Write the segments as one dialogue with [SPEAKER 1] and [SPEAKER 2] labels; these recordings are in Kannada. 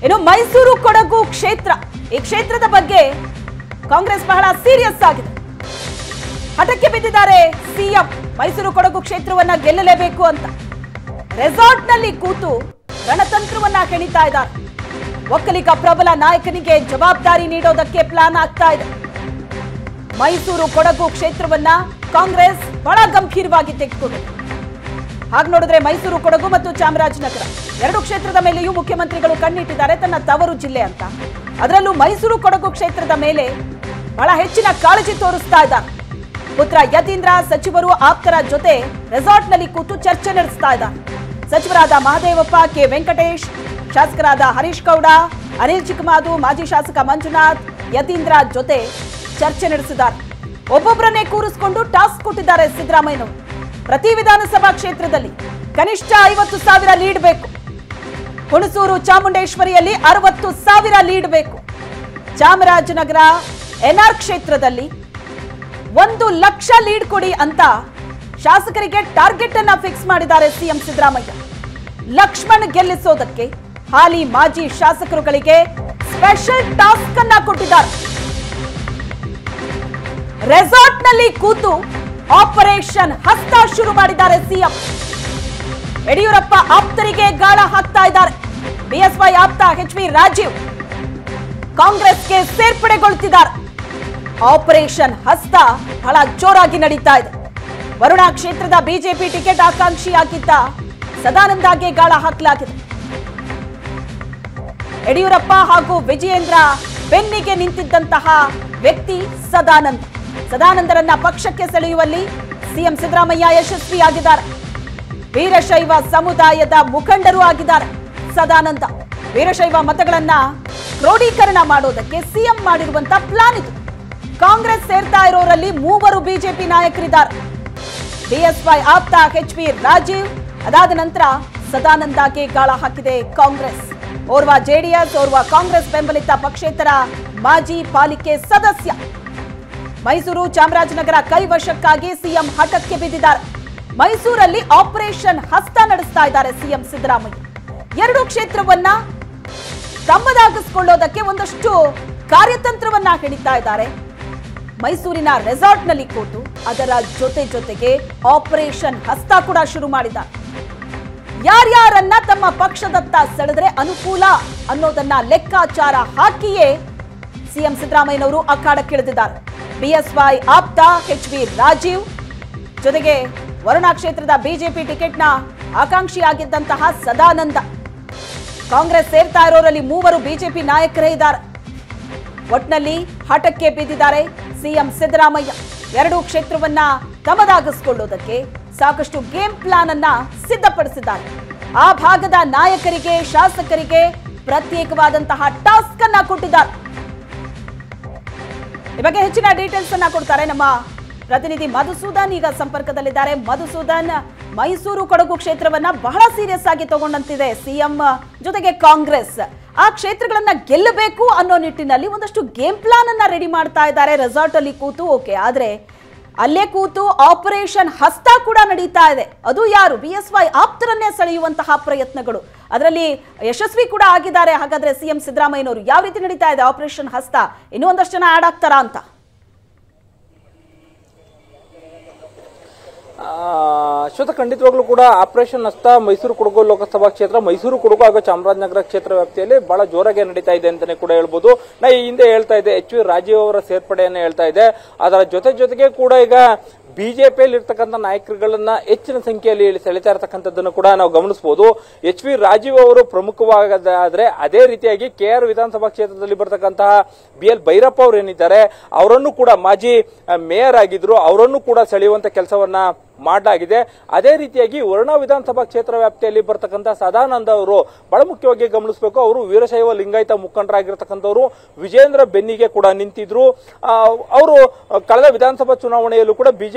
[SPEAKER 1] ಇನ್ನು ಮೈಸೂರು ಕೊಡಗು ಕ್ಷೇತ್ರ ಈ ಕ್ಷೇತ್ರದ ಬಗ್ಗೆ ಕಾಂಗ್ರೆಸ್ ಬಹಳ ಸೀರಿಯಸ್ ಆಗಿದೆ ಹಠಕ್ಕೆ ಬಿದ್ದಿದ್ದಾರೆ ಸಿಎಂ ಮೈಸೂರು ಕೊಡಗು ಕ್ಷೇತ್ರವನ್ನ ಗೆಲ್ಲಲೇಬೇಕು ಅಂತ ರೆಸಾರ್ಟ್ನಲ್ಲಿ ಕೂತು ರಣತಂತ್ರವನ್ನ ಹೆಣಿತಾ ಇದ್ದಾರೆ ಒಕ್ಕಲಿಗ ಪ್ರಬಲ ನಾಯಕನಿಗೆ ಜವಾಬ್ದಾರಿ ನೀಡೋದಕ್ಕೆ ಪ್ಲಾನ್ ಆಗ್ತಾ ಇದೆ ಮೈಸೂರು ಕೊಡಗು ಕ್ಷೇತ್ರವನ್ನ ಕಾಂಗ್ರೆಸ್ ಬಹಳ ಗಂಭೀರವಾಗಿ ತೆಗೆದುಕೊಂಡಿದೆ ಹಾಗೆ ನೋಡಿದ್ರೆ ಮೈಸೂರು ಕೊಡಗು ಮತ್ತು ಚಾಮರಾಜನಗರ ಎರಡು ಕ್ಷೇತ್ರದ ಮೇಲೆಯೂ ಮುಖ್ಯಮಂತ್ರಿಗಳು ಕಣ್ಣಿಟ್ಟಿದ್ದಾರೆ ತನ್ನ ತವರು ಜಿಲ್ಲೆ ಅಂತ ಅದರಲ್ಲೂ ಮೈಸೂರು ಕೊಡಗು ಕ್ಷೇತ್ರದ ಮೇಲೆ ಬಹಳ ಹೆಚ್ಚಿನ ಕಾಳಜಿ ತೋರಿಸ್ತಾ ಇದ್ದಾರೆ ಪುತ್ರ ಯತೀಂದ್ರ ಸಚಿವರು ಆಪ್ತರ ಜೊತೆ ರೆಸಾರ್ಟ್ನಲ್ಲಿ ಕೂತು ಚರ್ಚೆ ನಡೆಸ್ತಾ ಇದ್ದಾರೆ ಸಚಿವರಾದ ಮಹದೇವಪ್ಪ ಕೆ ವೆಂಕಟೇಶ್ ಶಾಸಕರಾದ ಹರೀಶ್ ಗೌಡ ಅನಿಲ್ ಚಿಕ್ಕಮಾದು ಮಾಜಿ ಶಾಸಕ ಮಂಜುನಾಥ್ ಯತೀಂದ್ರ ಜೊತೆ ಚರ್ಚೆ ನಡೆಸಿದ್ದಾರೆ ಒಬ್ಬೊಬ್ಬರನ್ನೇ ಕೂರಿಸಿಕೊಂಡು ಟಾಸ್ಕ್ ಕೊಟ್ಟಿದ್ದಾರೆ ಸಿದ್ದರಾಮಯ್ಯನವರು ಪ್ರತಿ ವಿಧಾನಸಭಾ ಕ್ಷೇತ್ರದಲ್ಲಿ ಕನಿಷ್ಠ ಐವತ್ತು ಸಾವಿರ ಲೀಡ್ ಬೇಕು ಹುಣಸೂರು ಚಾಮುಂಡೇಶ್ವರಿಯಲ್ಲಿ ಅರವತ್ತು ಸಾವಿರ ಲೀಡ್ ಬೇಕು ಚಾಮರಾಜನಗರ ಎನ್ಆರ್ ಕ್ಷೇತ್ರದಲ್ಲಿ ಒಂದು ಲಕ್ಷ ಲೀಡ್ ಕೊಡಿ ಅಂತ ಶಾಸಕರಿಗೆ ಟಾರ್ಗೆಟ್ ಅನ್ನ ಫಿಕ್ಸ್ ಮಾಡಿದ್ದಾರೆ ಸಿಎಂ ಸಿದ್ದರಾಮಯ್ಯ ಲಕ್ಷ್ಮಣ್ ಗೆಲ್ಲಿಸೋದಕ್ಕೆ ಹಾಲಿ ಮಾಜಿ ಶಾಸಕರುಗಳಿಗೆ ಸ್ಪೆಷಲ್ ಟಾಸ್ಕ್ ಅನ್ನ ಕೊಟ್ಟಿದ್ದಾರೆ ರೆಸಾರ್ಟ್ನಲ್ಲಿ ಕೂತು ಆಪರೇಷನ್ ಹಸ್ತ ಶುರು ಮಾಡಿದ್ದಾರೆ ಸಿಎಂ ಯಡಿಯೂರಪ್ಪ ಆಪ್ತರಿಗೆ ಗಾಳ ಹಾಕ್ತಾ ಇದ್ದಾರೆ ಬಿಎಸ್ವೈ ಆಪ್ತ ಎಚ್ ವಿ ರಾಜೀವ್ ಕಾಂಗ್ರೆಸ್ಗೆ ಸೇರ್ಪಡೆಗೊಳ್ತಿದ್ದಾರೆ ಆಪರೇಷನ್ ಹಸ್ತ ಬಹಳ ಜೋರಾಗಿ ನಡೀತಾ ಇದೆ ವರುಣಾ ಕ್ಷೇತ್ರದ ಬಿಜೆಪಿ ಟಿಕೆಟ್ ಆಕಾಂಕ್ಷಿಯಾಗಿದ್ದ ಸದಾನಂದಗೆ ಗಾಳ ಹಾಕಲಾಗಿದೆ ಯಡಿಯೂರಪ್ಪ ಹಾಗೂ ವಿಜಯೇಂದ್ರ ಬೆನ್ನಿಗೆ ನಿಂತಿದ್ದಂತಹ ವ್ಯಕ್ತಿ ಸದಾನಂದ ಸದಾನಂದರನ್ನ ಪಕ್ಷಕ್ಕೆ ಸೆಳೆಯುವಲ್ಲಿ ಸಿಎಂ ಸಿದ್ದರಾಮಯ್ಯ ಯಶಸ್ವಿಯಾಗಿದ್ದಾರೆ ವೀರಶೈವ ಸಮುದಾಯದ ಮುಖಂಡರು ಆಗಿದ್ದಾರೆ ಸದಾನಂದ ವೀರಶೈವ ಮತಗಳನ್ನ ಕ್ರೋಢೀಕರಣ ಮಾಡೋದಕ್ಕೆ ಸಿಎಂ ಮಾಡಿರುವಂತ ಪ್ಲಾನ್ ಇದು ಕಾಂಗ್ರೆಸ್ ಸೇರ್ತಾ ಇರೋರಲ್ಲಿ ಮೂವರು ಬಿಜೆಪಿ ನಾಯಕರಿದ್ದಾರೆ ಬಿಎಸ್ವೈ ಆಪ್ತ ಎಚ್ ವಿ ರಾಜೀವ್ ಅದಾದ ನಂತರ ಸದಾನಂದಗೆ ಗಾಳ ಹಾಕಿದೆ ಕಾಂಗ್ರೆಸ್ ಓರ್ವ ಜೆಡಿಎಸ್ ಓರ್ವ ಕಾಂಗ್ರೆಸ್ ಬೆಂಬಲಿತ ಪಕ್ಷೇತರ ಮಾಜಿ ಪಾಲಿಕೆ ಸದಸ್ಯ ಮೈಸೂರು ಚಾಮರಾಜನಗರ ಕೈವಶಕ್ಕಾಗಿ ಸಿಎಂ ಹಠಕ್ಕೆ ಬಿದ್ದಿದ್ದಾರೆ ಮೈಸೂರಲ್ಲಿ ಆಪರೇಷನ್ ಹಸ್ತ ನಡೆಸ್ತಾ ಇದ್ದಾರೆ ಸಿಎಂ ಸಿದ್ದರಾಮಯ್ಯ ಎರಡು ಕ್ಷೇತ್ರವನ್ನ ತಮ್ಮದಾಗಿಸಿಕೊಳ್ಳೋದಕ್ಕೆ ಒಂದಷ್ಟು ಕಾರ್ಯತಂತ್ರವನ್ನ ಹಿಡಿತಾ ಇದ್ದಾರೆ ಮೈಸೂರಿನ ರೆಸಾರ್ಟ್ನಲ್ಲಿ ಕೂತು ಅದರ ಜೊತೆ ಜೊತೆಗೆ ಆಪರೇಷನ್ ಹಸ್ತ ಕೂಡ ಶುರು ಮಾಡಿದ್ದಾರೆ ಯಾರ್ಯಾರನ್ನ ತಮ್ಮ ಪಕ್ಷದತ್ತ ಸೆಳೆದ್ರೆ ಅನುಕೂಲ ಅನ್ನೋದನ್ನ ಲೆಕ್ಕಾಚಾರ ಹಾಕಿಯೇ ಸಿಎಂ ಸಿದ್ದರಾಮಯ್ಯನವರು ಅಖಾಡಕ್ಕಿಳಿದಿದ್ದಾರೆ ಬಿಎಸ್ವೈ ಆಪ್ತ ಎಚ್ ವಿ ರಾಜೀವ್ ಜೊತೆಗೆ ವರುಣಾ ಕ್ಷೇತ್ರದ ಬಿಜೆಪಿ ಟಿಕೆಟ್ನ ಆಕಾಂಕ್ಷಿಯಾಗಿದ್ದಂತಹ ಸದಾನಂದ ಕಾಂಗ್ರೆಸ್ ಸೇರ್ತಾ ಇರೋರಲ್ಲಿ ಮೂವರು ಬಿಜೆಪಿ ನಾಯಕರೇ ಇದ್ದಾರೆ ಒಟ್ನಲ್ಲಿ ಹಠಕ್ಕೆ ಬಿದ್ದಿದ್ದಾರೆ ಸಿಎಂ ಸಿದ್ದರಾಮಯ್ಯ ಎರಡೂ ಕ್ಷೇತ್ರವನ್ನ ತಮ್ಮದಾಗಿಸಿಕೊಳ್ಳುವುದಕ್ಕೆ ಸಾಕಷ್ಟು ಗೇಮ್ ಪ್ಲಾನ್ ಅನ್ನ ಸಿದ್ಧಪಡಿಸಿದ್ದಾರೆ ಆ ಭಾಗದ ನಾಯಕರಿಗೆ ಶಾಸಕರಿಗೆ ಪ್ರತ್ಯೇಕವಾದಂತಹ ಟಾಸ್ಕ್ ಅನ್ನ ಕೊಟ್ಟಿದ್ದಾರೆ ಈ ಬಗ್ಗೆ ಹೆಚ್ಚಿನ ಡೀಟೇಲ್ಸ್ ಅನ್ನ ಕೊಡ್ತಾರೆ ನಮ್ಮ ಪ್ರತಿನಿಧಿ ಮಧುಸೂದನ್ ಈಗ ಸಂಪರ್ಕದಲ್ಲಿದ್ದಾರೆ ಮಧುಸೂದನ್ ಮೈಸೂರು ಕೊಡಗು ಕ್ಷೇತ್ರವನ್ನ ಬಹಳ ಸೀರಿಯಸ್ ಆಗಿ ತಗೊಂಡಂತಿದೆ ಸಿಎಂ ಜೊತೆಗೆ ಕಾಂಗ್ರೆಸ್ ಆ ಕ್ಷೇತ್ರಗಳನ್ನ ಗೆಲ್ಲಬೇಕು ಅನ್ನೋ ನಿಟ್ಟಿನಲ್ಲಿ ಒಂದಷ್ಟು ಗೇಮ್ ಪ್ಲಾನ್ ಅನ್ನ ರೆಡಿ ಮಾಡ್ತಾ ಇದ್ದಾರೆ ರೆಸಾರ್ಟ್ ಅಲ್ಲಿ ಕೂತು ಓಕೆ ಆದ್ರೆ ಅಲ್ಲೇ ಕೂತು ಆಪರೇಷನ್ ಹಸ್ತ ಕೂಡ ನಡೀತಾ ಇದೆ ಅದು ಯಾರು ಬಿ ಎಸ್ ವೈ ಆಪ್ತರನ್ನೇ ಸೆಳೆಯುವಂತಹ ಪ್ರಯತ್ನಗಳು ಅದರಲ್ಲಿ ಯಶಸ್ವಿ ಕೂಡ ಆಗಿದ್ದಾರೆ ಹಾಗಾದ್ರೆ ಸಿಎಂ ಸಿದ್ದರಾಮಯ್ಯನವರು ಯಾವ ರೀತಿ ನಡೀತಾ ಇದೆ ಆಪರೇಷನ್ ಹಸ್ತ ಇನ್ನೂ ಒಂದಷ್ಟು ಜನ ಆಡ್ ಆಗ್ತಾರಾ ಅಂತ
[SPEAKER 2] ಆ, ಶ್ವೇತ ಖಂಡಿತವಾಗ್ಲೂ ಕೂಡ ಆಪರೇಷನ್ ಹಸ್ತ ಮೈಸೂರು ಕೊಡಗು ಲೋಕಸಭಾ ಕ್ಷೇತ್ರ ಮೈಸೂರು ಕೊಡಗು ಹಾಗೂ ಚಾಮರಾಜನಗರ ಕ್ಷೇತ್ರ ವ್ಯಾಪ್ತಿಯಲ್ಲಿ ಬಹಳ ಜೋರಾಗಿ ನಡೀತಾ ಇದೆ ಅಂತಾನೆ ಕೂಡ ಹೇಳ್ಬೋದು ನಾ ಈ ಹಿಂದೆ ಹೇಳ್ತಾ ಇದ್ದೆ ಎಚ್ ವಿ ರಾಜೀವ್ ಅವರ ಸೇರ್ಪಡೆಯನ್ನ ಹೇಳ್ತಾ ಇದೆ ಅದರ ಜೊತೆ ಜೊತೆಗೆ ಕೂಡ ಈಗ ಬಿಜೆಪಿಯಲ್ಲಿ ಇರ್ತಕ್ಕಂಥ ನಾಯಕರುಗಳನ್ನ ಹೆಚ್ಚಿನ ಸಂಖ್ಯೆಯಲ್ಲಿ ಇಲ್ಲಿ ಸೆಳೆತಾ ಇರತಕ್ಕಂಥದ್ದನ್ನು ಕೂಡ ನಾವು ಗಮನಿಸಬಹುದು ಎಚ್ ವಿ ರಾಜೀವ್ ಅವರು ಪ್ರಮುಖವಾದರೆ ಅದೇ ರೀತಿಯಾಗಿ ಕೆ ಆರ್ ವಿಧಾನಸಭಾ ಕ್ಷೇತ್ರದಲ್ಲಿ ಬರ್ತಕ್ಕಂತಹ ಬಿ ಎಲ್ ಭೈರಪ್ಪ ಅವರು ಏನಿದ್ದಾರೆ ಅವರನ್ನು ಕೂಡ ಮಾಜಿ ಆ, ಮೇಯರ್ ಆಗಿದ್ರು ಅವರನ್ನು ಕೂಡ ಸೆಳೆಯುವಂತ ಕೆಲಸವನ್ನ ಮಾಡಲಾಗಿದೆ ಅದೇ ರೀತಿಯಾಗಿ ವರ್ಣ ವಿಧಾನಸಭಾ ಕ್ಷೇತ್ರ ವ್ಯಾಪ್ತಿಯಲ್ಲಿ ಬರ್ತಕ್ಕಂಥ ಸದಾನಂದ ಅವರು ಬಹಳ ಮುಖ್ಯವಾಗಿ ಗಮನಿಸಬೇಕು ಅವರು ವೀರಶೈವ ಲಿಂಗಾಯತ ಮುಖಂಡರಾಗಿರ್ತಕ್ಕಂಥವ್ರು ವಿಜೇಂದ್ರ ಬೆನ್ನಿಗೆ ಕೂಡ ನಿಂತಿದ್ರು ಆ, ಅವರು ಕಳೆದ ವಿಧಾನಸಭಾ ಚುನಾವಣೆಯಲ್ಲೂ ಕೂಡ ಬಿಜೆಪಿ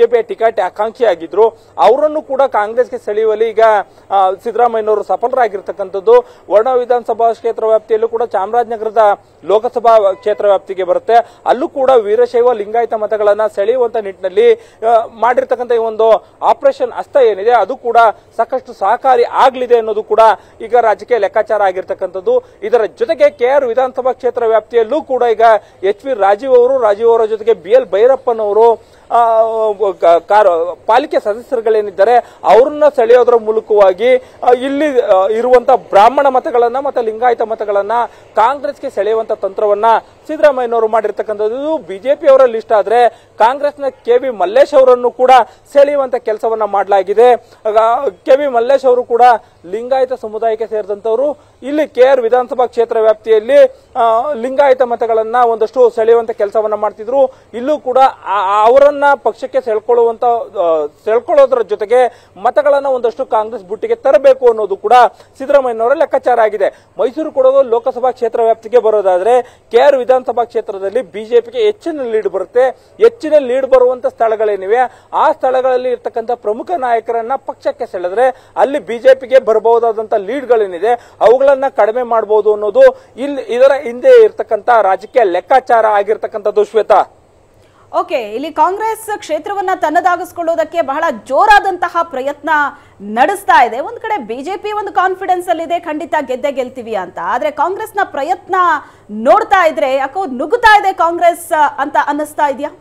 [SPEAKER 2] ಬಿಜೆಪಿಯ ಟಿಕೆಟ್ ಆಕಾಂಕ್ಷಿ ಆಗಿದ್ರು ಅವರನ್ನು ಕೂಡ ಕಾಂಗ್ರೆಸ್ಗೆ ಸೆಳೆಯುವಲ್ಲಿ ಈಗ ಆ, ಸಿದ್ದರಾಮಯ್ಯನವರು ಸಫಲರಾಗಿರ್ತಕ್ಕಂಥದ್ದು ವರ್ಣ ವಿಧಾನಸಭಾ ಕ್ಷೇತ್ರ ವ್ಯಾಪ್ತಿಯಲ್ಲೂ ಕೂಡ ಚಾಮರಾಜನಗರದ ಲೋಕಸಭಾ ಕ್ಷೇತ್ರ ವ್ಯಾಪ್ತಿಗೆ ಬರುತ್ತೆ ಅಲ್ಲೂ ಕೂಡ ವೀರಶೈವ ಲಿಂಗಾಯತ ಮತಗಳನ್ನ ಸೆಳೆಯುವಂತ ನಿಟ್ಟಿನಲ್ಲಿ ಆ, ಮಾಡಿರ್ತಕ್ಕಂಥ ಈ ಒಂದು ಆಪರೇಷನ್ ಹಸ್ತ ಏನಿದೆ ಅದು ಕೂಡ ಸಾಕಷ್ಟು ಸಹಕಾರಿ ಆಗ್ಲಿದೆ ಅನ್ನೋದು ಕೂಡ ಈಗ ರಾಜಕೀಯ ಲೆಕ್ಕಾಚಾರ ಆಗಿರ್ತಕ್ಕಂಥದ್ದು ಇದರ ಜೊತೆಗೆ ಕೆ ಆರ್ ವಿಧಾನಸಭಾ ಕ್ಷೇತ್ರ ವ್ಯಾಪ್ತಿಯಲ್ಲೂ ಕೂಡ ಈಗ ಎಚ್ ವಿ ರಾಜೀವ್ ಅವರು ರಾಜೀವ್ ಅವರ ಜೊತೆಗೆ ಬಿ ಎಲ್ ಭೈರಪ್ಪನವರು ಆ, ಕ- ಕಾರ- ಪಾಲಿಕೆ ಸದಸ್ಯರುಗಳೇನಿದ್ದಾರೆ ಅವ್ರನ್ನ ಸೆಳೆಯೋದ್ರ ಮೂಲಕವಾಗಿ ಆ, ಇಲ್ಲಿ ಆ, ಇರುವಂತ ಬ್ರಾಹ್ಮಣ ಮತಗಳನ್ನ ಮತ್ತೆ ಲಿಂಗಾಯತ ಮತಗಳನ್ನ ಕಾಂಗ್ರೆಸ್ಗೆ ಸೆಳೆಯುವಂತ ತಂತ್ರವನ್ನ ಸಿದ್ದರಾಮಯ್ಯನವರು ಮಾಡಿರ್ತಕ್ಕಂಥದ್ದು ಇದು ಬಿಜೆಪಿ ಅವರ ಲಿಸ್ಟ್ ಆದ್ರೆ ಕಾಂಗ್ರೆಸ್ನ ಕೆ ವಿ ಮಲ್ಲೇಶ್ ಅವರನ್ನು ಕೂಡ ಸೆಳೆಯುವಂತ ಕೆಲಸವನ್ನ ಮಾಡಲಾಗಿದೆ ಕೆ ವಿ ಮಲ್ಲೇಶ್ ಅವರು ಕೂಡ ಲಿಂಗಾಯತ ಸಮುದಾಯಕ್ಕೆ ಸೇರಿದಂತವರು ಇಲ್ಲಿ ಕೆ ಆರ್ ವಿಧಾನಸಭಾ ಕ್ಷೇತ್ರ ವ್ಯಾಪ್ತಿಯಲ್ಲಿ ಆ, ಲಿಂಗಾಯತ ಮತಗಳನ್ನ ಒಂದಷ್ಟು ಸೆಳೆಯುವಂತ ಕೆಲಸವನ್ನ ಮಾಡ್ತಿದ್ರು ಇಲ್ಲೂ ಕೂಡ ಆ- ಆ- ಅವರನ್ನ ಪಕ್ಷಕ್ಕೆ ಸೆಳ್ಕೊಳ್ಳುವಂತ ಆ, ಸೆಳ್ಕೊಳ್ಳೋದ್ರ ಜೊತೆಗೆ ಮತಗಳನ್ನ ಒಂದಷ್ಟು ಕಾಂಗ್ರೆಸ್ ಬುಟ್ಟಿಗೆ ತರಬೇಕು ಅನ್ನೋದು ಕೂಡ ಸಿದ್ದರಾಮಯ್ಯನವರ ಲೆಕ್ಕಾಚಾರ ಆಗಿದೆ ಮೈಸೂರು ಕೊಡಗು ಲೋಕಸಭಾ ಕ್ಷೇತ್ರ ವ್ಯಾಪ್ತಿಗೆ ಬರೋದಾದ್ರೆ ಕೆ ಆರ್ ವಿಧಾನಸಭಾ ಕ್ಷೇತ್ರದಲ್ಲಿ ಬಿಜೆಪಿಗೆ ಹೆಚ್ಚಿನ ಲೀಡ್ ಬರುತ್ತೆ ಹೆಚ್ಚಿನ ಲೀಡ್ ಬರುವಂತ ಸ್ಥಳಗಳೇನಿವೆ ಆ ಸ್ಥಳಗಳಲ್ಲಿ ಇರ್ತಕ್ಕಂಥ ಪ್ರಮುಖ ನಾಯಕರನ್ನ ಪಕ್ಷಕ್ಕೆ ಸೆಳೆದ್ರೆ ಅಲ್ಲಿ ಬಿಜೆಪಿಗೆ ಬರಬಹುದಾದಂತ ಲೀಡ್ಗಳೇನಿದೆ ಅವುಗಳನ್ನ ಕಡಿಮೆ ಮಾಡಬಹುದು ಅನ್ನೋದು ಇಲ್ಲಿ ಇದರ ಹಿಂದೆ ಇರ್ತಕ್ಕಂಥ ರಾಜಕೀಯ ಲೆಕ್ಕಾಚಾರ ಆಗಿರ್ತಕ್ಕಂಥದ್ದು ಶ್ವೇತಾ
[SPEAKER 1] ಓಕೆ ಇಲ್ಲಿ ಕಾಂಗ್ರೆಸ್ ಕ್ಷೇತ್ರವನ್ನ ತನ್ನದಾಗಿಸ್ಕೊಳ್ಳೋದಕ್ಕೆ ಬಹಳ ಜೋರಾದಂತಹ ಪ್ರಯತ್ನ ನಡೆಸ್ತಾ ಇದೆ ಒಂದ್ ಕಡೆ ಬಿಜೆಪಿ ಒಂದು ಕಾನ್ಫಿಡೆನ್ಸ್ ಅಲ್ಲಿ ಇದೆ ಖಂಡಿತ ಗೆದ್ದೆ ಗೆಲ್ತೀವಿ ಅಂತ ಆದ್ರೆ ಕಾಂಗ್ರೆಸ್ನ ಪ್ರಯತ್ನ ನೋಡ್ತಾ ಇದ್ರೆ ಯಾಕೋ ನುಗ್ಗುತ್ತಾ ಇದೆ ಕಾಂಗ್ರೆಸ್ ಅಂತ ಅನ್ನಿಸ್ತಾ ಇದೆಯಾ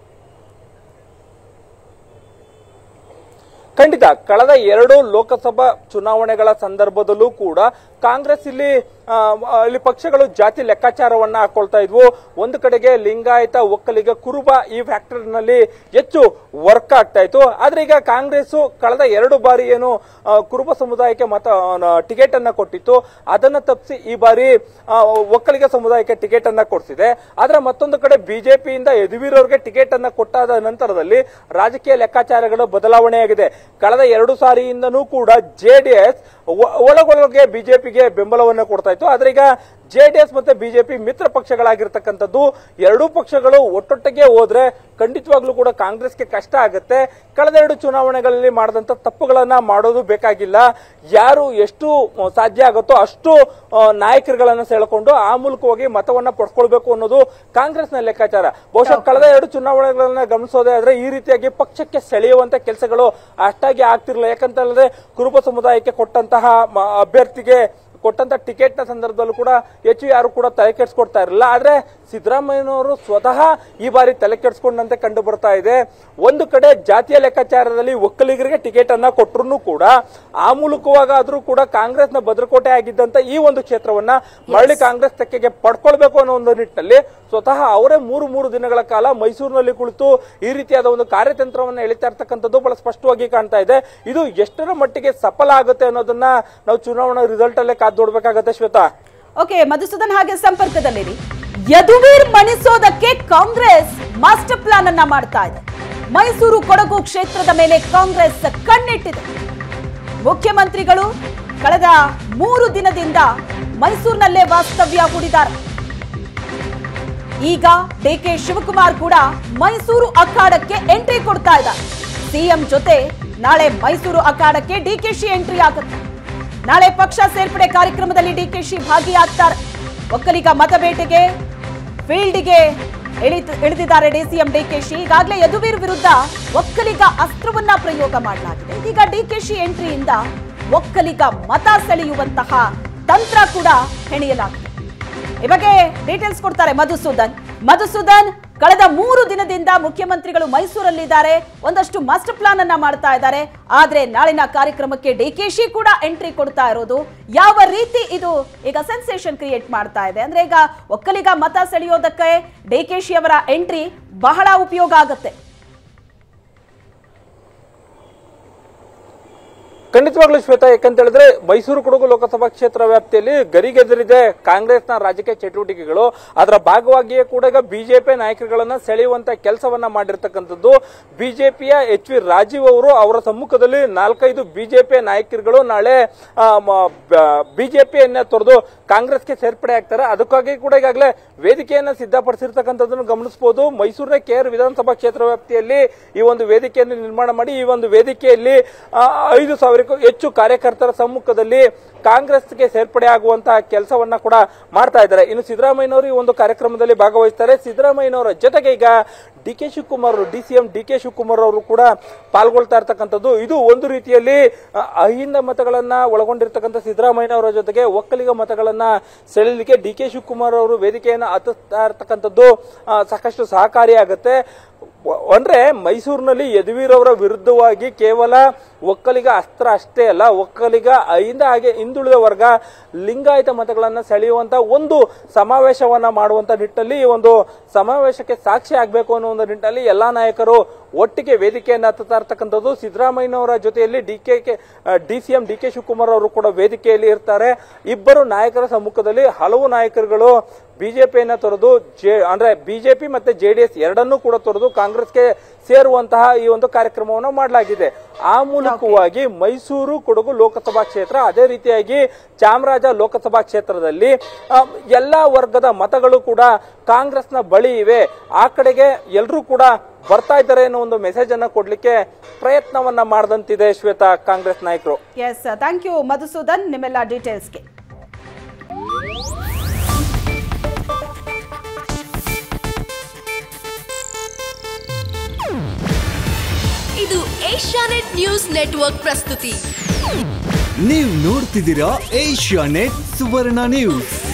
[SPEAKER 2] ಖಂಡಿತ ಕಳೆದ ಎರಡು ಲೋಕಸಭಾ ಚುನಾವಣೆಗಳ ಸಂದರ್ಭದಲ್ಲೂ ಕೂಡ ಕಾಂಗ್ರೆಸ್ ಇಲ್ಲಿ ಆ, ಆ, ಇಲ್ಲಿ ಪಕ್ಷಗಳು ಜಾತಿ ಲೆಕ್ಕಾಚಾರವನ್ನ ಹಾಕೊಳ್ತಾ ಇದ್ವು ಒಂದು ಕಡೆಗೆ ಲಿಂಗಾಯತ ಒಕ್ಕಲಿಗ ಕುರುಬ ಈ ಫ್ಯಾಕ್ಟರ್ನಲ್ಲಿ ಹೆಚ್ಚು ವರ್ಕ್ ಆಗ್ತಾ ಇತ್ತು ಆದ್ರೆ ಈಗ ಕಾಂಗ್ರೆಸ್ ಕಳೆದ ಎರಡು ಬಾರಿ ಏನು ಆ, ಕುರುಬ ಸಮುದಾಯಕ್ಕೆ ಮತ ಟಿಕೆಟ್ ಅನ್ನ ಕೊಟ್ಟಿತ್ತು ಅದನ್ನ ತಪ್ಪಿಸಿ ಈ ಬಾರಿ ಆ, ಒಕ್ಕಲಿಗ ಸಮುದಾಯಕ್ಕೆ ಟಿಕೆಟ್ ಅನ್ನ ಕೊಡ್ತಿದೆ ಆದ್ರೆ ಮತ್ತೊಂದು ಕಡೆ ಬಿಜೆಪಿಯಿಂದ ಯದುವೀರವ್ರಿಗೆ ಟಿಕೆಟ್ ಅನ್ನ ಕೊಟ್ಟಾದ ನಂತರದಲ್ಲಿ ರಾಜಕೀಯ ಲೆಕ್ಕಾಚಾರಗಳು ಬದಲಾವಣೆಯಾಗಿದೆ ಕಳೆದ ಎರಡು ಸಾರಿಯಿಂದನೂ ಕೂಡ ಜೆಡಿಎಸ್ ಒಳಗೊಳಗೆ ಬಿಜೆಪಿಗೆ ಬೆಂಬಲವನ್ನು ಕೊಡ್ತಾ ಇತ್ತು ಆದ್ರೆ ಈಗ ಜೆಡಿಎಸ್ ಮತ್ತೆ ಬಿಜೆಪಿ ಮಿತ್ರ ಪಕ್ಷಗಳಾಗಿರ್ತಕ್ಕಂಥದ್ದು ಎರಡೂ ಪಕ್ಷಗಳು ಒಟ್ಟೊಟ್ಟಿಗೆ ಹೋದ್ರೆ ಖಂಡಿತವಾಗ್ಲೂ ಕೂಡ ಕಾಂಗ್ರೆಸ್ಗೆ ಕಷ್ಟ ಆಗುತ್ತೆ ಕಳೆದ ಎರಡು ಚುನಾವಣೆಗಳಲ್ಲಿ ಮಾಡಿದಂತ ತಪ್ಪುಗಳನ್ನ ಮಾಡೋದು ಬೇಕಾಗಿಲ್ಲ ಯಾರು ಎಷ್ಟು ಆ, ಸಾಧ್ಯ ಆಗುತ್ತೋ ಅಷ್ಟು ಆ, ನಾಯಕರುಗಳನ್ನ ಸೆಳ್ಕೊಂಡು ಆ ಮೂಲಕವಾಗಿ ಮತವನ್ನ ಪಡ್ಕೊಳ್ಬೇಕು ಅನ್ನೋದು ಕಾಂಗ್ರೆಸ್ನ ಲೆಕ್ಕಾಚಾರ ಬಹುಶಃ ಕಳೆದ ಎರಡು ಚುನಾವಣೆಗಳನ್ನ ಗಮನಿಸೋದೇ ಆದ್ರೆ ಈ ರೀತಿಯಾಗಿ ಪಕ್ಷಕ್ಕೆ ಸೆಳೆಯುವಂತ ಕೆಲಸಗಳು ಅಷ್ಟಾಗಿ ಆಗ್ತಿರ್ಲಿಲ್ಲ ಯಾಕಂತ ಹೇಳಿದ್ರೆ ಕುರುಬ ಸಮುದಾಯಕ್ಕೆ ಕೊಟ್ಟಂತಹ ಮ- ಅಭ್ಯರ್ಥಿಗೆ ಕೊಟ್ಟಂತ ಟಿಕೆಟ್ ನ ಸಂದರ್ಭದಲ್ಲೂ ಕೂಡ ಹೆಚ್ಚು ಯಾರು ಕೂಡ ತಲೆ ಕೆಡಿಸ್ಕೊಡ್ತಾ ಇರಲಿಲ್ಲ ಆದ್ರೆ ಸಿದ್ದರಾಮಯ್ಯನವರು ಸ್ವತಃ ಈ ಬಾರಿ ತಲೆ ಕೆಡಿಸ್ಕೊಂಡಂತೆ ಕಂಡು ಬರ್ತಾ ಇದೆ ಒಂದು ಕಡೆ ಜಾತಿಯ ಲೆಕ್ಕಾಚಾರದಲ್ಲಿ ಒಕ್ಕಲಿಗರಿಗೆ ಟಿಕೆಟ್ ಅನ್ನ ಕೊಟ್ಟರು ಕೂಡ ಆ ಮೂಲಕವಾಗಾದ್ರೂ ಕೂಡ ಕಾಂಗ್ರೆಸ್ನ ಭದ್ರಕೋಟೆ ಆಗಿದ್ದಂತ ಈ ಒಂದು ಕ್ಷೇತ್ರವನ್ನ ಮರಳಿ ಕಾಂಗ್ರೆಸ್ ತೆಕ್ಕೆಗೆ ಪಡ್ಕೊಳ್ಬೇಕು ಅನ್ನೋ ಒಂದು ನಿಟ್ಟಿನಲ್ಲಿ ಸ್ವತಃ ಅವರೇ ಮೂರು ಮೂರು ದಿನಗಳ ಕಾಲ ಮೈಸೂರಿನಲ್ಲಿ ಕುಳಿತು ಈ ರೀತಿಯಾದ ಒಂದು ಕಾರ್ಯತಂತ್ರವನ್ನ ಎಳಿತಾ ಇರ್ತಕ್ಕಂಥದ್ದು ಬಹಳ ಸ್ಪಷ್ಟವಾಗಿ ಕಾಣ್ತಾ ಇದೆ ಇದು ಎಷ್ಟರ ಮಟ್ಟಿಗೆ ಸಫಲ ಆಗುತ್ತೆ ಅನ್ನೋದನ್ನ ನಾವು ಚುನಾವಣಾ ರಿಸಲ್ಟ್ ಅಲ್ಲೇ ಕಾದ್ ನೋಡ್ಬೇಕಾಗತ್ತೆ ಶ್ವೇತಾ
[SPEAKER 1] ಓಕೆ ಮಧುಸೂದನ್ ಹಾಗೆ ಸಂಪರ್ಕದಲ್ಲಿರಿ ಯದುವೀರ್ ಮಣಿಸೋದಕ್ಕೆ ಕಾಂಗ್ರೆಸ್ ಮಾಸ್ಟರ್ ಪ್ಲಾನ್ ಅನ್ನ ಮಾಡ್ತಾ ಇದೆ ಮೈಸೂರು ಕೊಡಗು ಕ್ಷೇತ್ರದ ಮೇಲೆ ಕಾಂಗ್ರೆಸ್ ಕಣ್ಣಿಟ್ಟಿದೆ ಮುಖ್ಯಮಂತ್ರಿಗಳು ಕಳೆದ ಮೂರು ದಿನದಿಂದ ಮೈಸೂರಿನಲ್ಲೇ ವಾಸ್ತವ್ಯ ಹೂಡಿದ್ದಾರೆ ಈಗ ಡಿಕೆ ಶಿವಕುಮಾರ್ ಕೂಡ ಮೈಸೂರು ಅಖಾಡಕ್ಕೆ ಎಂಟ್ರಿ ಕೊಡ್ತಾ ಇದ್ದಾರೆ ಸಿಎಂ ಜೊತೆ ನಾಳೆ ಮೈಸೂರು ಅಖಾಡಕ್ಕೆ ಡಿಕೆಶಿ ಎಂಟ್ರಿ ಆಗುತ್ತೆ ನಾಳೆ ಪಕ್ಷ ಸೇರ್ಪಡೆ ಕಾರ್ಯಕ್ರಮದಲ್ಲಿ ಡಿಕೆಶಿ ಭಾಗಿಯಾಗ್ತಾರೆ ಒಕ್ಕಲಿಗ ಮತಬೇಟೆಗೆ ಫೀಲ್ಡ್ಗೆ ಇಳಿದು ಇಳಿದಿದ್ದಾರೆ ಡಿಸಿಎಂ ಡಿಕೆಶಿ ಈಗಾಗಲೇ ಯದುವೀರ್ ವಿರುದ್ಧ ಒಕ್ಕಲಿಗ ಅಸ್ತ್ರವನ್ನ ಪ್ರಯೋಗ ಮಾಡಲಾಗಿದೆ ಇದೀಗ ಡಿಕೆಶಿ ಎಂಟ್ರಿಯಿಂದ ಒಕ್ಕಲಿಗ ಮತ ಸೆಳೆಯುವಂತಹ ತಂತ್ರ ಕೂಡ ಹೆಣೆಯಲಾಗಿದೆ ಈ ಬಗ್ಗೆ ಡೀಟೇಲ್ಸ್ ಕೊಡ್ತಾರೆ ಮಧುಸೂದನ್ ಮಧುಸೂದನ್ ಕಳೆದ ಮೂರು ದಿನದಿಂದ ಮುಖ್ಯಮಂತ್ರಿಗಳು ಮೈಸೂರಲ್ಲಿದ್ದಾರೆ ಒಂದಷ್ಟು ಮಾಸ್ಟರ್ ಪ್ಲಾನ್ ಅನ್ನ ಮಾಡ್ತಾ ಇದ್ದಾರೆ ಆದ್ರೆ ನಾಳಿನ ಕಾರ್ಯಕ್ರಮಕ್ಕೆ ಡಿಕೆಶಿ ಕೂಡ ಎಂಟ್ರಿ ಕೊಡ್ತಾ ಇರೋದು ಯಾವ ರೀತಿ ಇದು ಈಗ ಸೆನ್ಸೇಷನ್ ಕ್ರಿಯೇಟ್ ಮಾಡ್ತಾ ಇದೆ ಅಂದ್ರೆ ಈಗ ಒಕ್ಕಲಿಗ ಮತ ಸೆಳೆಯೋದಕ್ಕೆ ಡಿಕೆಶಿ ಅವರ ಎಂಟ್ರಿ ಬಹಳ ಉಪಯೋಗ ಆಗುತ್ತೆ
[SPEAKER 2] ಖಂಡಿತವಾಗ್ಲೂ ಶ್ವೇತಾ ಯಾಕಂತ ಹೇಳಿದ್ರೆ ಮೈಸೂರು ಕೊಡಗು ಲೋಕಸಭಾ ಕ್ಷೇತ್ರ ವ್ಯಾಪ್ತಿಯಲ್ಲಿ ಗರಿಗೆದರಿದೆ ಕಾಂಗ್ರೆಸ್ನ ರಾಜಕೀಯ ಚಟುವಟಿಕೆಗಳು ಅದರ ಭಾಗವಾಗಿಯೇ ಕೂಡ ಈಗ ಬಿಜೆಪಿ ನಾಯಕರುಗಳನ್ನ ಸೆಳೆಯುವಂತ ಕೆಲಸವನ್ನ ಮಾಡಿರ್ತಕ್ಕಂಥದ್ದು ಬಿಜೆಪಿಯ ಎಚ್ ವಿ ರಾಜೀವ್ ಅವರು ಅವರ ಸಮ್ಮುಖದಲ್ಲಿ ನಾಲ್ಕೈದು ಬಿಜೆಪಿ ನಾಯಕರುಗಳು ನಾಳೆ ಬಿಜೆಪಿಯನ್ನ ತೊರೆದು ಕಾಂಗ್ರೆಸ್ಗೆ ಸೇರ್ಪಡೆ ಆಗ್ತಾರೆ ಅದಕ್ಕಾಗಿ ಕೂಡ ಈಗಾಗಲೇ ವೇದಿಕೆಯನ್ನ ಸಿದ್ಧಪಡಿಸಿರ್ತಕ್ಕಂಥದ್ದನ್ನು ಗಮನಿಸಬಹುದು ಮೈಸೂರಿನ ಕೇರ್ ವಿಧಾನಸಭಾ ಕ್ಷೇತ್ರ ವ್ಯಾಪ್ತಿಯಲ್ಲಿ ಈ ಒಂದು ವೇದಿಕೆಯನ್ನು ನಿರ್ಮಾಣ ಮಾಡಿ ಈ ಒಂದು ವೇದಿಕೆಯಲ್ಲಿ ಆ, ಐದು ಸಾವಿರಕ್ಕೂ ಹೆಚ್ಚು ಕಾರ್ಯಕರ್ತರ ಸಮ್ಮುಖದಲ್ಲಿ ಕಾಂಗ್ರೆಸ್ಗೆ ಸೇರ್ಪಡೆ ಆಗುವಂತಹ ಕೆಲಸವನ್ನ ಕೂಡ ಮಾಡ್ತಾ ಇದ್ದಾರೆ ಇನ್ನು ಸಿದ್ದರಾಮಯ್ಯನವರು ಈ ಒಂದು ಕಾರ್ಯಕ್ರಮದಲ್ಲಿ ಭಾಗವಹಿಸ್ತಾರೆ ಸಿದ್ದರಾಮಯ್ಯನವರ ಜೊತೆಗೆ ಈಗ D K Shivakumar D C M D K Shivakumar ಅವರು ಕೂಡ ಪಾಲ್ಗೊಳ್ತಾ ಇರ್ತಕ್ಕಂಥದ್ದು ಇದು ಒಂದು ರೀತಿಯಲ್ಲಿ ಆ, ಅಹಿಂದ ಮತಗಳನ್ನ ಒಳಗೊಂಡಿರ್ತಕ್ಕಂಥ ಸಿದ್ದರಾಮಯ್ಯನವರ ಜೊತೆಗೆ ಒಕ್ಕಲಿಗ ಮತಗಳನ್ನ ಸೆಳೆಯಲಿಕ್ಕೆ ಡಿ ಕೆ ಶಿವಕುಮಾರ್ ಅವರು ವೇದಿಕೆಯನ್ನು ಹತ್ತುತ್ತಾ ಇರ್ತಕ್ಕಂಥದ್ದು ಆ, ಸಾಕಷ್ಟು ಸಹಕಾರಿಯಾಗುತ್ತೆ ವ- ಅಂದ್ರೆ ಮೈಸೂರಿನಲ್ಲಿ ಯದುವೀರವರ ವಿರುದ್ಧವಾಗಿ ಕೇವಲ ಒಕ್ಕಲಿಗ ಅಸ್ತ್ರ ಅಷ್ಟೇ ಅಲ್ಲ ಒಕ್ಕಲಿಗ ಅಹಿಂದ ಹಾಗೆ ಹಿಂದುಳಿದ ವರ್ಗ ಲಿಂಗಾಯತ ಮತಗಳನ್ನ ಸೆಳೆಯುವಂತ ಒಂದು ಸಮಾವೇಶವನ್ನ ಮಾಡುವಂತ ನಿಟ್ಟಿನಲ್ಲಿ ಈ ಒಂದು ಸಮಾವೇಶಕ್ಕೆ ಸಾಕ್ಷಿ ಆಗ್ಬೇಕು ಅನ್ನೋ ಒಂದು ನಿಟ್ಟಿನಲ್ಲಿ ಎಲ್ಲಾ ನಾಯಕರು ಒಟ್ಟಿಗೆ ವೇದಿಕೆಯನ್ನು ಹತ್ತುತ್ತಾ ಇರ್ತಕ್ಕಂಥದ್ದು ಸಿದ್ದರಾಮಯ್ಯನವರ ಜೊತೆಯಲ್ಲಿ D K D C M D K Shivakumar ಅವರು ಕೂಡ ವೇದಿಕೆಯಲ್ಲಿ ಇರ್ತಾರೆ ಇಬ್ಬರು ನಾಯಕರ ಸಮ್ಮುಖದಲ್ಲಿ ಹಲವು ನಾಯಕರುಗಳು ಬಿಜೆಪಿಯನ್ನ ತೊರೆದು ಜೆ ಅಂದ್ರೆ ಬಿಜೆಪಿ ಮತ್ತೆ ಜೆಡಿಎಸ್ ಎರಡನ್ನೂ ಕೂಡ ತೊರೆದು ಕಾಂಗ್ರೆಸ್ಗೆ ಸೇರುವಂತಹ ಈ ಒಂದು ಕಾರ್ಯಕ್ರಮವನ್ನು ಮಾಡಲಾಗಿದೆ ಆ ಮೂಲಕವಾಗಿ ಮೈಸೂರು ಕೊಡಗು ಲೋಕಸಭಾ ಕ್ಷೇತ್ರ ಅದೇ ರೀತಿಯಾಗಿ ಚಾಮರಾಜ ಲೋಕಸಭಾ ಕ್ಷೇತ್ರದಲ್ಲಿ ಆ, ಎಲ್ಲಾ ವರ್ಗದ ಮತಗಳು ಕೂಡ ಕಾಂಗ್ರೆಸ್ನ ಬಳಿ ಇವೆ ಆ ಕಡೆಗೆ ಎಲ್ಲರೂ ಕೂಡ ಬರ್ತಾ ಇದ್ದಾರೆ ಅನ್ನೋ ಒಂದು ಮೆಸೇಜ್ ಅನ್ನ ಕೊಡ್ಲಿಕ್ಕೆ ಪ್ರಯತ್ನವನ್ನ ಮಾಡದಂತಿದೆ ಶ್ವೇತಾ ಕಾಂಗ್ರೆಸ್ ನಾಯಕರು
[SPEAKER 1] ಎಸ್ ಥ್ಯಾಂಕ್ ಯು ಮಧುಸೂದನ್ ನಿಮ್ಮೆಲ್ಲ ಡೀಟೇಲ್ಸ್ಗೆ
[SPEAKER 3] ಇದು ಏಷ್ಯಾನೆಟ್ ನ್ಯೂಸ್ ನೆಟ್ವರ್ಕ್ ಪ್ರಸ್ತುತಿ
[SPEAKER 4] ನೀವು ನೋಡ್ತಿದ್ದೀರಾ ಏಷ್ಯಾ ನೆಟ್ ಸುವರ್ಣ ನ್ಯೂಸ್